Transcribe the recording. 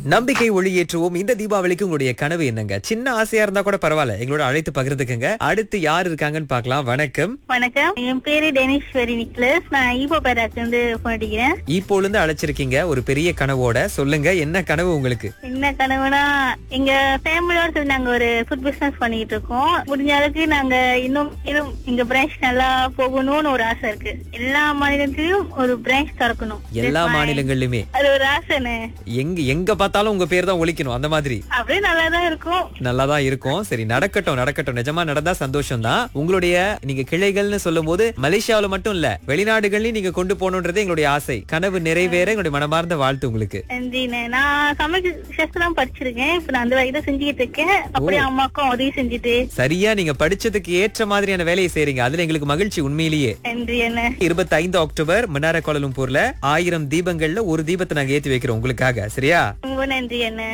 நம்பிக்கை ஒளியேற்றுவோம் இந்த தீபாவளிக்கு உங்களுடைய கனவு என்னங்க சின்ன ஆசையா இருந்தா கூட பரவாயில்ல எங்களோட அழைத்து பகிர்ந்துக்குங்க அடுத்து யார் இருக்காங்கன்னு பார்க்கலாம் வணக்கம் வணக்கம் என் பேரு டெனிஸ்வரி நிக்லஸ் நான் ஈபோ பேராக்கு வந்து போன் அடிக்கிறேன் இப்போல இருந்து அழைச்சிருக்கீங்க ஒரு பெரிய கனவோட சொல்லுங்க என்ன கனவு உங்களுக்கு என்ன கனவுனா எங்க ஃபேமிலியோட சேர்ந்து நாங்க ஒரு ஃபுட் பிசினஸ் பண்ணிட்டு இருக்கோம் முடிஞ்ச அளவுக்கு நாங்க இன்னும் இன்னும் எங்க பிரான்ச் நல்லா போகணும்னு ஒரு ஆசை இருக்கு எல்லா மாநிலத்திலயும் ஒரு பிரான்ச் திறக்கணும் எல்லா That's my- மாநிலங்கள்லயுமே அது ஒரு ஆசைன்னு எங்க எங்க பார்த்தாலும் உங்க பேர் தான் ஒழிக்கணும் அந்த மாதிரி அப்படியே நல்லா தான் இருக்கும் நல்லாதான் இருக்கும் சரி நடக்கட்டும் நடக்கட்டும் நிஜமா நடந்தா சந்தோஷம் தான் உங்களுடைய நீங்க கிளைகள்னு சொல்லும் போது மலேசியாவுல மட்டும் இல்ல வெளிநாடுகள்லயும் நீங்க கொண்டு போகணுன்றது எங்களுடைய ஆசை கனவு நிறைவேற எங்களுடைய மனமார்ந்த வாழ்த்து உங்களுக்கு நன்றிண்ணே நான் சமைக்க செஸ் தான் படிச்சிருக்கேன் இப்ப நான் அந்த வகைதான் செஞ்சுக்கிட்டு இருக்கேன் அப்படியே அம்மாக்கும் உதவி செஞ்சுட்டு சரியா நீங்க படிச்சதுக்கு ஏற்ற மாதிரியான வேலையை செய்றீங்க அதுல எங்களுக்கு மகிழ்ச்சி உண்மையிலேயே நன்றி என்ன இருபத்தி ஐந்து அக்டோபர் மன்னார கோலம்பூர்ல ஆயிரம் தீபங்கள்ல ஒரு தீபத்தை நாங்க ஏத்தி வைக்கிறோம் உங்களுக்காக சரியா ரொம்ப நன்றி என்ன